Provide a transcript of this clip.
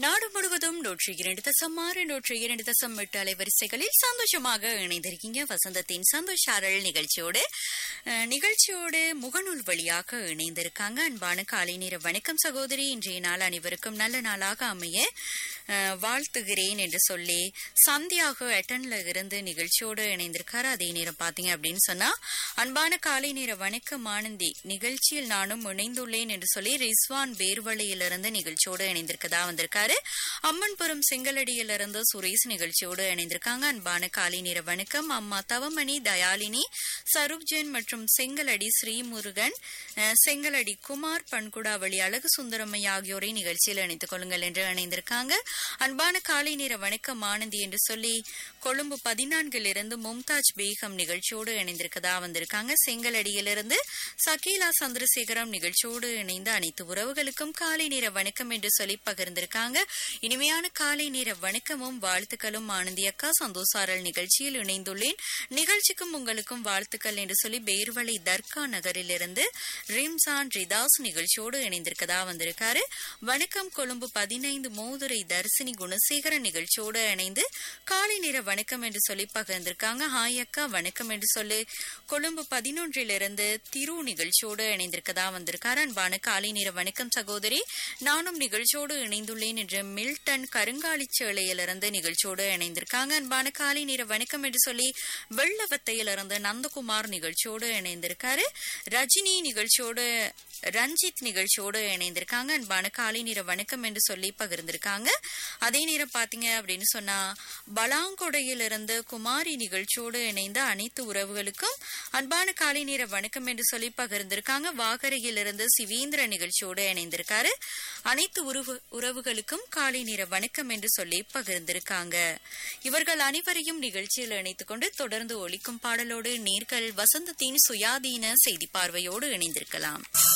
நாடு முழுவதும் நூற்றி இரண்டு தசம் ஆறு நூற்றி இரண்டு தசம் எட்டு அலைவரிசைகளில் சந்தோஷமாக இணைந்திருக்கீங்க வசந்தத்தின் சந்தோஷாரல் நிகழ்ச்சியோடு அஹ், நிகழ்ச்சியோடு முகநூல் வழியாக இணைந்திருக்காங்க அன்பான காலை நேர வணக்கம் சகோதரி இன்றைய நாள் அனைவருக்கும் நல்ல நாளாக அமைய அஹ், வாழ்த்துகிறேன் என்று சொல்லி சந்தியாக எட்டன்ல இருந்து நிகழ்ச்சியோடு இணைந்திருக்காரு அதே நேரம் பாத்தீங்க அப்படின்னு சொன்னா அன்பான காலை நேர வணக்கம் ஆனந்தி நிகழ்ச்சியில் நானும் இணைந்துள்ளேன் என்று சொல்லி ரிஸ்வான் வேர்வழியிலிருந்து நிகழ்ச்சியோடு இணைந்திருக்கதா வந்திருக்காரு அம்மன்புரம் செங்கலடியிலிருந்து சுரேஷ் நிகழ்ச்சியோடு இணைந்திருக்காங்க அன்பான காலை நேர வணக்கம் அம்மா தவமணி தயாலினி சருப்ஜன் மற்றும் செங்கலடி ஸ்ரீமுருகன் அஹ், செங்கலடி குமார் பண்குடாவளி அழகு சுந்தரம்மை ஆகியோரை நிகழ்ச்சியில் இணைத்துக் கொள்ளுங்கள் என்று இணைந்திருக்காங்க அன்பான காலை நேர வணக்கம் ஆனந்தி என்று சொல்லி கொழும்பு பதினான்கில் இருந்து மும்தாஜ் பேகம் நிகழ்ச்சியோடு இணைந்திருக்கதா வந்திருக்காங்க செங்கலடியிலிருந்து சகீலா சந்திரசேகரம் நிகழ்ச்சியோடு இணைந்த அனைத்து உறவுகளுக்கும் காலை நேர வணக்கம் என்று சொல்லி பகிர்ந்திருக்காங்க இனிமையான காலை நேர வணக்கமும் வாழ்த்துக்களும் ஆனந்தி அக்கா சந்தோஷாரல் நிகழ்ச்சியில் இணைந்துள்ளேன் நிகழ்ச்சிக்கும் உங்களுக்கும் வாழ்த்துக்கள் என்று சொல்லி பேர்வளை தர்கா நகரிலிருந்து ரிம்சான் ரிதாஸ் நிகழ்ச்சியோடு இணைந்திருக்கதா வந்திருக்காரு வணக்கம் கொழும்பு பதினைந்து மோதுரை தர்சினி குணசேகரன் நிகழ்ச்சியோடு இணைந்து காலை நேர வணக்கம் என்று சொல்லி பகிர்ந்திருக்காங்க ஹாய் அக்கா வணக்கம் என்று சொல்லி கொழும்பு பதினொன்றிலிருந்து திரு நிகழ்ச்சியோடு இணைந்திருக்கதா வந்திருக்காரு அன்பான காலை நேர வணக்கம் சகோதரி நானும் நிகழ்ச்சியோடு இணைந்துள்ளேன் என்று மில்டன் கருங்காலிச்சேலையிலிருந்து நிகழ்ச்சியோடு இணைந்திருக்காங்க அன்பான காலை நேர வணக்கம் என்று சொல்லி வெள்ளவத்தையிலிருந்து நந்தகுமார் நிகழ்ச்சியோடு இணைந்திருக்காரு ரஜினி நிகழ்ச்சியோடு ரஞ்சித் நிகழ்ச்சியோடு இணைந்திருக்காங்க அன்பான காலை நேர வணக்கம் என்று சொல்லி பகிர்ந்திருக்காங்க அதே நேரம் பாத்தீங்க அப்படின்னு சொன்னா பலாங்கொடையிலிருந்து குமாரி நிகழ்ச்சியோடு இணைந்த அனைத்து உறவுகளுக்கும் அன்பான காலை நேர வணக்கம் என்று சொல்லி பகிர்ந்திருக்காங்க வாகரையிலிருந்து சிவேந்திர நிகழ்ச்சியோடு இணைந்திருக்காரு அனைத்து உறவு உறவுகளுக்கும் காலை நேர வணக்கம் என்று சொல்லி பகிர்ந்திருக்காங்க இவர்கள் அனைவரையும் நிகழ்ச்சியில் இணைத்துக் கொண்டு தொடர்ந்து ஒலிக்கும் பாடலோடு நேர்கள் வசந்தத்தின் சுயாதீன செய்தி பார்வையோடு இணைந்திருக்கலாம்